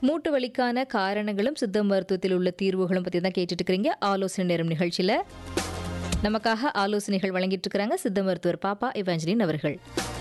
மூட்டு வலிக்கான காரணங்களும் சித்த மருத்துவத்தில் உள்ள தீர்வுகளும் பற்றி தான் கேட்டுட்டு இருக்கிறீங்க ஆலோசனை நேரம் நிகழ்ச்சியில் நமக்காக ஆலோசனைகள் வழங்கிட்டு இருக்கிறாங்க சித்த மருத்துவர் பாப்பா இவாஞ்சலின் அவர்கள்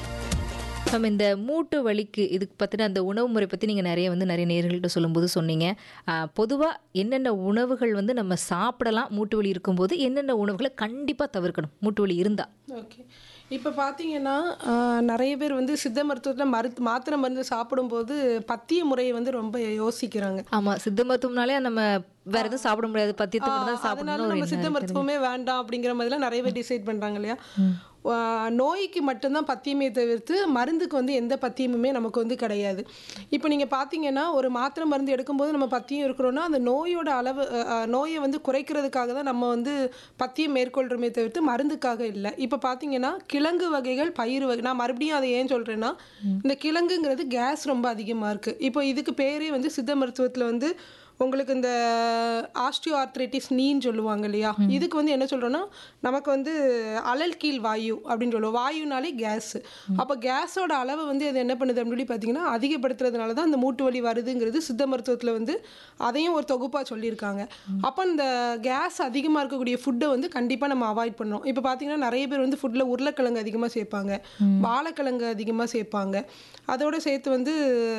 நம்ம இந்த மூட்டு வலிக்கு இதுக்கு பற்றின அந்த உணவு முறை பற்றி நீங்கள் நிறைய வந்து நிறைய நேர்கள்ட்ட சொல்லும்போது சொன்னீங்க பொதுவாக என்னென்ன உணவுகள் வந்து நம்ம சாப்பிடலாம் மூட்டு வலி இருக்கும்போது என்னென்ன உணவுகளை கண்டிப்பாக தவிர்க்கணும் மூட்டு வலி இருந்தால் ஓகே இப்போ பார்த்தீங்கன்னா ஆஹ், நிறைய பேர் வந்து சித்த மருத்துவத்தில் மருத்து மாத்திரை மருந்து சாப்பிடும்போது பத்திய முறையை வந்து ரொம்ப யோசிக்கிறாங்க ஆமாம் சித்த மருத்துவம்னாலே நம்ம வேற எதுவும் சாப்பிட முடியாது பத்தியத்தை மட்டும் தான் அதனால சாப்பிடணும் ஒரு நம்ம எண்ணம் சித்த இருக்குது. மருத்துவமே வேண்டாம் அப்படிங்கிற மாதிரிலாம் நிறைய பேர் டிசைட் பண்றாங்க இல்லையா ஆஹ், நோய்க்கு மட்டும்தான் பத்தியமே தவிர்த்து மருந்துக்கு வந்து எந்த பத்தியமுமே நமக்கு வந்து கிடையாது இப்போ நீங்க பார்த்தீங்கன்னா ஒரு மாத்திரை மருந்து எடுக்கும்போது நம்ம பத்தியம் இருக்கிறோம்னா அந்த நோயோட அளவு ஆஹ், ஆஹ், நோயை வந்து குறைக்கிறதுக்காக தான் நம்ம வந்து பத்தியம் மேற்கொள்றோமே தவிர்த்து மருந்துக்காக இல்லை இப்போ பார்த்தீங்கன்னா கிழங்கு வகைகள் பயிர் வகை நான் மறுபடியும் அதை ஏன் சொல்றேன்னா இந்த கிழங்குங்கிறது கேஸ் ரொம்ப அதிகமாக இருக்கு இப்போ இதுக்கு பேரே வந்து சித்த மருத்துவத்தில் வந்து உங்களுக்கு இந்த ஆஸ்டியோ ஆர்த்ரைட்டிஸ் நீன்னு சொல்லுவாங்க இல்லையா இதுக்கு வந்து என்ன சொல்றோம்னா நமக்கு வந்து அனல் கீழ் வாயு அப்படின்னு சொல்லுவோம் வாயுனாலே கேஸ் அப்போ கேஸோட அளவை வந்து அது என்ன பண்ணுது அப்படின்னு சொல்லி பார்த்தீங்கன்னா அதிகப்படுத்துறதுனால தான் அந்த மூட்டு வலி வருதுங்கிறது சித்த மருத்துவத்தில் வந்து அதையும் ஒரு தொகுப்பாக சொல்லியிருக்காங்க அப்போ இந்த கேஸ் அதிகமாக இருக்கக்கூடிய ஃபுட்டை வந்து கண்டிப்பாக நம்ம அவாய்ட் பண்ணணும் இப்போ பார்த்தீங்கன்னா நிறைய பேர் வந்து ஃபுட்டில் உருளைக்கிழங்கு அதிகமாக சேர்ப்பாங்க வாழைக்கிழங்கு அதிகமாக சேர்ப்பாங்க அதோட சேர்த்து வந்து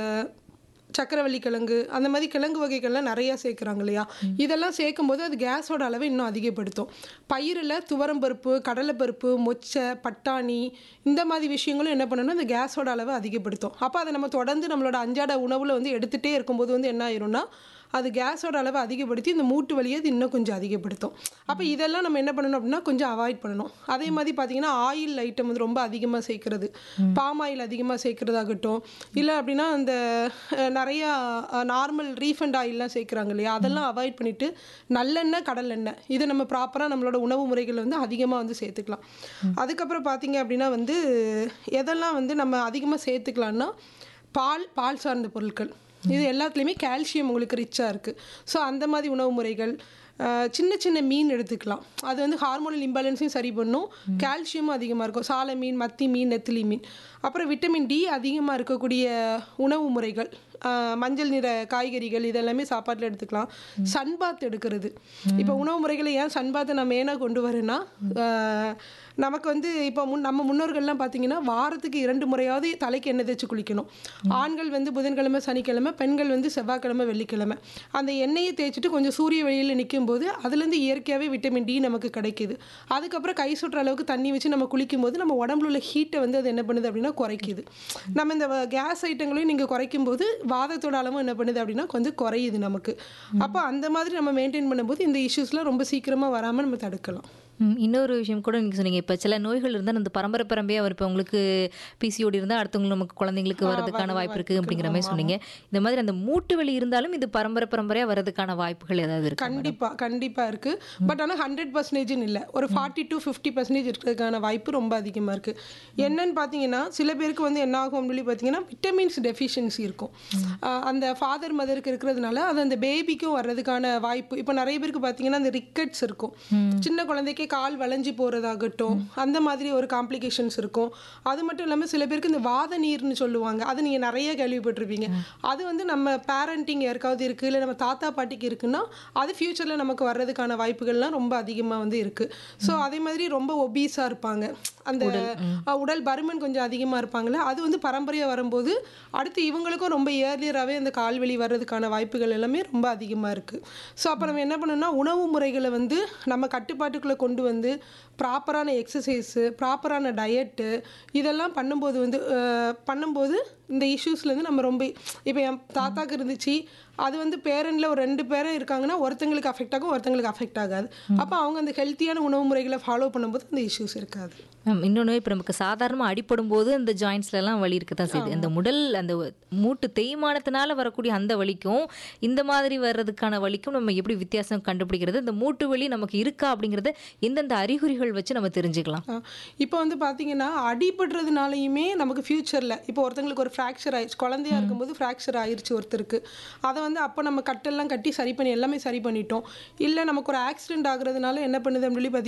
சக்கரவள்ளி கிழங்கு அந்த மாதிரி கிழங்கு வகைகள்லாம் நிறையா சேர்க்குறாங்க இல்லையா இதெல்லாம் சேர்க்கும்போது அது கேஸோட அளவை இன்னும் அதிகப்படுத்தும் பயிரில் துவரம்பருப்பு கடலைப்பருப்பு மொச்சை பட்டாணி இந்த மாதிரி விஷயங்களும் என்ன பண்ணணும்னா அந்த கேஸோட அளவை அதிகப்படுத்தும் அப்போ அதை நம்ம தொடர்ந்து நம்மளோட அன்றாட உணவில் வந்து எடுத்துகிட்டே இருக்கும்போது வந்து என்ன ஆயிரும்னா அது கேஸோட அளவை அதிகப்படுத்தி இந்த மூட்டு வலியை அது இன்னும் கொஞ்சம் அதிகப்படுத்தும் அப்போ இதெல்லாம் நம்ம என்ன பண்ணணும் அப்படின்னா கொஞ்சம் அவாய்ட் பண்ணணும் அதே மாதிரி பார்த்தீங்கன்னா ஆயில் ஐட்டம் வந்து ரொம்ப அதிகமாக சேர்க்கறது பாம் ஆயில் அதிகமாக சேர்க்கறதாகட்டும் இல்லை அப்படின்னா அந்த அஹ், நிறையா நார்மல் ரீஃபண்ட் ஆயில்லாம் சேர்க்குறாங்க இல்லையா அதெல்லாம் அவாய்ட் பண்ணிட்டு நல்லெண்ணெய் கடலெண்ணெய் இதை நம்ம ப்ராப்பராக நம்மளோட உணவு முறைகள் வந்து அதிகமாக வந்து சேர்த்துக்கலாம் அதுக்கப்புறம் பார்த்தீங்க அப்படின்னா வந்து எதெல்லாம் வந்து நம்ம அதிகமாக சேர்த்துக்கலாம்னா பால் பால் சார்ந்த பொருட்கள் இது எல்லாத்துலேயுமே கால்சியம் உங்களுக்கு ரிச்சாக இருக்குது ஸோ அந்த மாதிரி உணவு முறைகள் அஹ், சின்ன சின்ன மீன் எடுத்துக்கலாம் அது வந்து ஹார்மோனல் இம்பேலன்ஸையும் சரி பண்ணும் கால்சியமும் அதிகமாக இருக்கும் சாலை மீன் மத்தி மீன் நெத்திலி மீன் அப்புறம் விட்டமின் டி அதிகமாக இருக்கக்கூடிய உணவு முறைகள் அஹ், மஞ்சள் நிற காய்கறிகள் இதெல்லாமே சாப்பாட்டில் எடுத்துக்கலாம் சன்பாத் எடுக்கிறது இப்போ உணவு முறைகளை ஏன் சன்பாத்தை நான் மெயினாக கொண்டு வரேன்னா அஹ், நமக்கு வந்து இப்போ முன் நம்ம முன்னோர்கள்லாம் பார்த்தீங்கன்னா வாரத்துக்கு இரண்டு முறையாவது தலைக்கு எண்ணெய் தேய்ச்சி குளிக்கணும் ஆண்கள் வந்து புதன்கிழமை சனிக்கிழமை பெண்கள் வந்து செவ்வாய்க்கிழமை வெள்ளிக்கிழமை அந்த எண்ணெயை தேய்ச்சிட்டு கொஞ்சம் சூரிய வெளியில் நிற்கும் போது அதுலேருந்து இயற்கையாகவே விட்டமின் டி நமக்கு கிடைக்குது அதுக்கப்புறம் கை சுற்ற அளவுக்கு தண்ணி வச்சு நம்ம குளிக்கும் போது நம்ம உடம்புல உள்ள ஹீட்டை வந்து அது என்ன பண்ணுது அப்படின்னா குறைக்குது நம்ம இந்த கேஸ் ஐட்டங்களையும் நீங்கள் குறைக்கும் போது வாதத்தோட அளவும் என்ன பண்ணுது அப்படின்னா கொஞ்சம் குறையுது நமக்கு அப்போ அந்த மாதிரி நம்ம மெயின்டைன் பண்ணும்போது இந்த இஷ்யூஸ்லாம் ரொம்ப சீக்கிரமாக வராமல் நம்ம தடுக்கலாம் ம், இன்னொரு விஷயம் கூட நீங்கள் சொன்னீங்க இப்போ சில நோய்கள் இருந்தால் அந்த பரம்பரை பரம்பரையாக வரும் இப்போ உங்களுக்கு பிசிஓடி இருந்தால் அடுத்தவங்களுக்கு நமக்கு குழந்தைங்களுக்கு வரதுக்கான வாய்ப்பு இருக்குது அப்படிங்கிற மாதிரி சொன்னீங்க இந்த மாதிரி அந்த மூட்டு வலி இருந்தாலும் இது பரம்பரை பரம்பரையாக வரதுக்கான வாய்ப்புகள் ஏதாவது இருக்கு கண்டிப்பா கண்டிப்பா இருக்கு பட் ஆனா ஹண்ட்ரட் பர்சன்டேஜ்னு இல்லை ஒரு ஃபார்ட்டி டு ஃபிஃப்டி பர்சன்டேஜ் இருக்கிறதுக்கான வாய்ப்பு ரொம்ப அதிகமா இருக்கு என்னன்னு பார்த்தீங்கன்னா சில பேருக்கு வந்து என்ன ஆகும் அப்படின்னு சொல்லி பார்த்தீங்கன்னா விட்டமின்ஸ் டெஃபிஷியன்சி இருக்கும் ஆஹ் அந்த ஃபாதர் மதருக்கு இருக்கிறதுனால அது அந்த பேபிக்கும் வர்றதுக்கான வாய்ப்பு இப்போ நிறைய பேருக்கு பார்த்தீங்கன்னா அந்த ரிக்கெட்ஸ் இருக்கும் சின்ன குழந்தைக்கே கால் வளைஞ்சு போறதாகட்டும் அந்த மாதிரி ஒரு காம்ப்ளிகேஷன்ஸ் இருக்கும் அது மட்டும் இல்லாமல் சில பேருக்கு இந்த வாத நீர்னு சொல்லுவாங்க அது நீங்கள் நிறைய கேள்விப்பட்டிருப்பீங்க அது வந்து நம்ம பேரண்டிங் யாருக்காவது இருக்குது இல்லை நம்ம தாத்தா பாட்டிக்கு இருக்குன்னா அது ஃப்யூச்சரில் நமக்கு வர்றதுக்கான வாய்ப்புகள்லாம் ரொம்ப அதிகமாக வந்து இருக்குது ஸோ அதே மாதிரி ரொம்ப ஒபீஸாக இருப்பாங்க அந்த அஹ், உடல் பருமன் கொஞ்சம் அதிகமாக இருப்பாங்கல்ல அது வந்து பரம்பரையாக வரும்போது அடுத்து இவங்களுக்கும் ரொம்ப இயர்லியராகவே அந்த கால்வலி வர்றதுக்கான வாய்ப்புகள் எல்லாமே ரொம்ப அதிகமாக இருக்குது ஸோ அப்போ நம்ம என்ன பண்ணணும்னா உணவு முறைகளை வந்து நம்ம கட்டுப்பாட்டுக்குள்ளே கொண்டு வந்து ப்ராப்பரான எக்ஸசைஸு ப்ராப்பரான டயட்டு இதெல்லாம் பண்ணும்போது வந்து அஹ், பண்ணும்போது இந்த இஷ்யூஸ்லேருந்து நம்ம ரொம்ப இப்போ என் தாத்தாக்கு இருந்துச்சு அது வந்து பேரண்டில் ஒரு ரெண்டு பேரும் இருக்காங்கன்னா ஒருத்தங்களுக்கு அஃபெக்ட் ஆகும் ஒருத்தங்களுக்கு அஃபெக்ட் ஆகாது அப்போ அவங்க அந்த ஹெல்த்தியான உணவு முறைகளை ஃபாலோ பண்ணும்போது அந்த இஷ்யூஸ் இருக்காது மேம் இன்னொன்று இப்போ நமக்கு சாதாரணமாக அடிப்படும் போது அந்த ஜாயின்ஸ்லலாம் வலி இருக்க தான் செய்யுது அந்த முடல் அந்த மூட்டு தேய்மானத்தினால வரக்கூடிய அந்த வலிக்கும் இந்த மாதிரி வர்றதுக்கான வலிக்கும் நம்ம எப்படி வித்தியாசம் கண்டுபிடிக்கிறது இந்த மூட்டு வலி நமக்கு இருக்கா அப்படிங்கிறத எந்தெந்த அறிகுறிகள் வச்சு நம்ம தெரிஞ்சுக்கலாம் ஆ, இப்போ வந்து பார்த்தீங்கன்னா அடிபடுறதுனாலையுமே நமக்கு ஃப்யூச்சரில் இப்போ ஒருத்தங்களுக்கு ஒரு ஃப்ராக்சர் ஆயிடுச்சு குழந்தையா இருக்கும்போது ஃப்ராக்சர் ஆயிடுச்சு ஒருத்தருக்கு அதை வந்து அப்போ நம்ம கட்டெல்லாம் கட்டி சரி பண்ணி எல்லாமே சரி பண்ணிட்டோம் இல்லை நமக்கு ஒரு ஆக்சிடென்ட் ஆகுறதுனால என்ன பண்ணுது அப்படின்னு சொல்லி பார்த்தீங்கன்னா